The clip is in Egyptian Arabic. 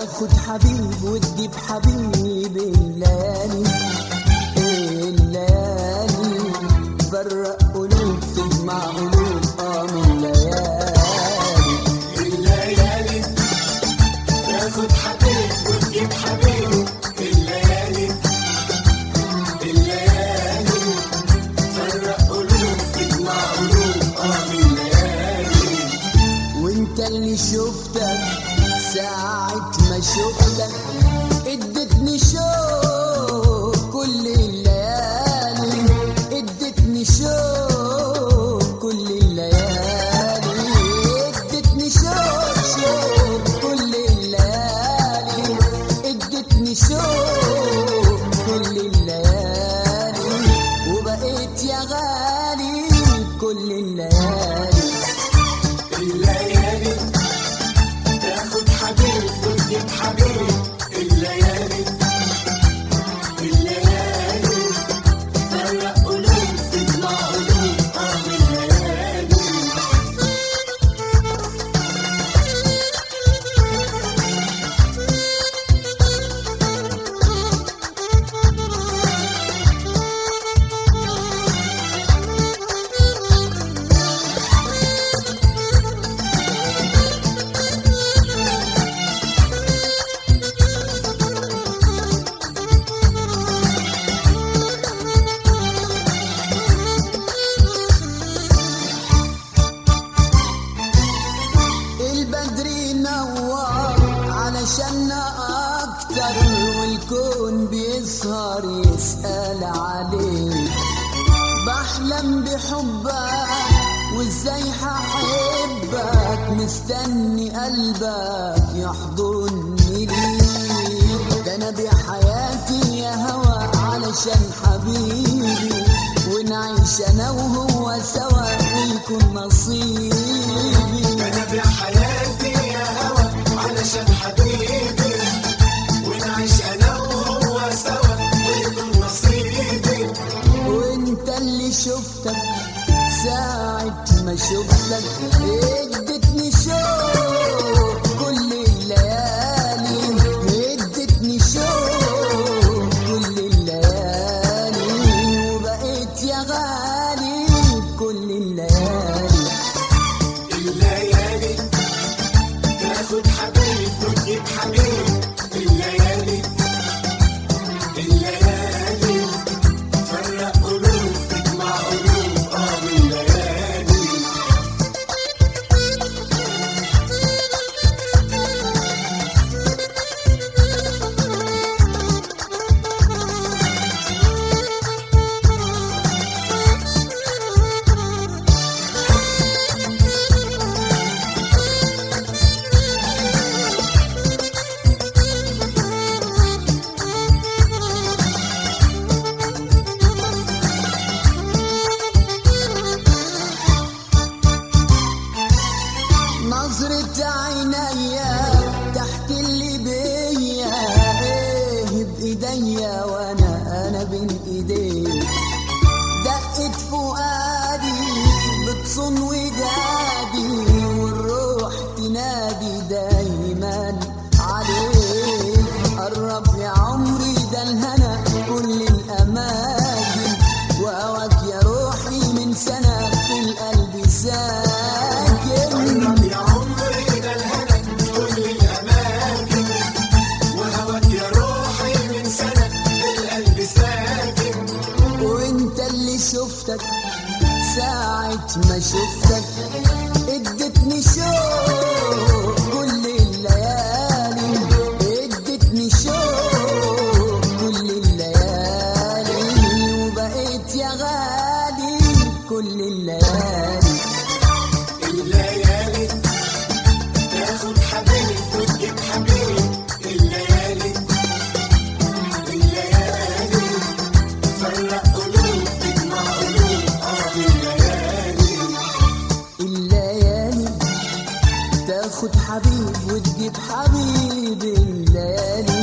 تاخد حبيب وتجيب حبيب الليالي الليالي فرق قلوب تجمع قلوب اه من ليالي الليالي تاخد حبيب وتجيب حبيب الليالي الليالي فرق قلوب تجمع قلوب اه من ليالي وانت اللي شفتك ساعة ما شفتك ادتني شوق كل الليالي ادتني شوق كل الليالي ادتني شوق شوق كل الليالي ادتني شوق كل الليالي وبقيت يا غالي كل الليالي الليالي تاخد حبيب وتجيب حبيب الليالي الليالي فرق قلوب تجمع قلوب اه من ليالي البدر نور علشان اكتر والكون بيسهر يسأل عليك بحلم بحبك وازاي هحبك مستني قلبك يحضني ليك ده انا بحياتي يا هوا علشان حبيبي ونعيش انا وهو سوا ويكون نصيبي انا بحياتي يا هوا علشان حبيبي ونعيش انا وهو سوا ويكون نصيبي وانت اللي شفتك ساعة ما شفتك ادتني شوق كل الليالي ادتني شوق كل الليالي وبقيت يا غالي كل الليالي الليالي تاخد حبيب وتجيب حبيب الليالي الليالي فرق قلوب تجمع قلوب اه من ليالي نظرة عينيا تحكي اللي بيا ايه بايديا وانا انا بين ايديك دقت فؤادي بتصون ودادي والروح تنادي دايما عليك قرب يا عمري ده الهنا كل الاماكن وهواك يا روحي من سنة في القلب ساكن قرب يا عمري ده الهنا كل الاماكن وهواك يا روحي من سنه في القلب ساكن وانت اللي شفتك ساعة ما شفتك ادتني شوق كل الليالي ادتني شوق كل الليالي وبقيت يا غالي كل الليالي الليالي تاخد حبيب وتجيب حبيب الليالي الليالي فرق قلوب تجمع قلوب اه الليالي الليالي تاخد حبيب وتجيب حبيب الليالي